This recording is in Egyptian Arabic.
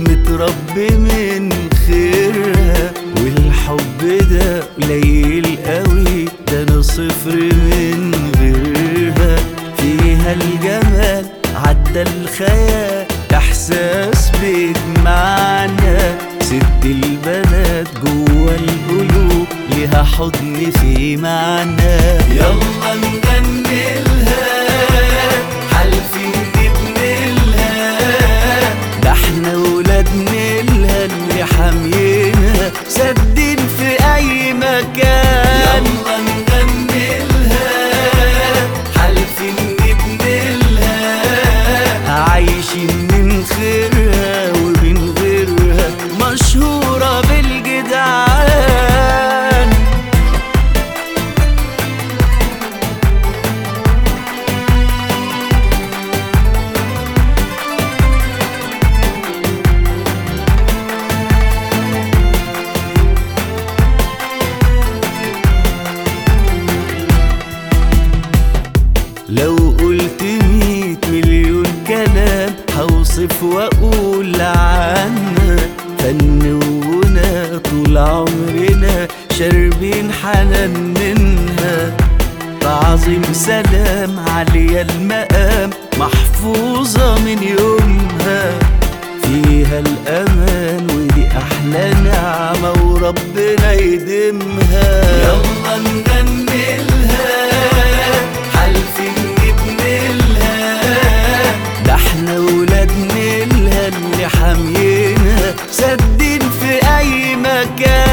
متربي من خيرها والحب ده قليل قوي ده انا صفر من غيرها فيها الجمال عدى الخيال احساس بيجمعنا ست البنات جوا القلوب ليها حضن في معنى يلا نغنيلها حالفين نبنيلها ده احنا ولاد نيلها اللي حامينها سدين في اي مكان يلا نغنيلها حالفين نبنيلها عايشين من خيرها ومن غيرها مشهورة بالجدعان لو قلت ميت مليون كلام هوصف واقول عنها فن وغنى طول عمرنا شاربين حنان منها تعظيم سلام عالية المقام محفوظة من يومها فيها الأمان ودي أحلى نعمة وربنا يديمها يلا نغنيلها حالفين نبنيلها ده احنا ولاد نيلها اللي حامينها سدين في أي مكان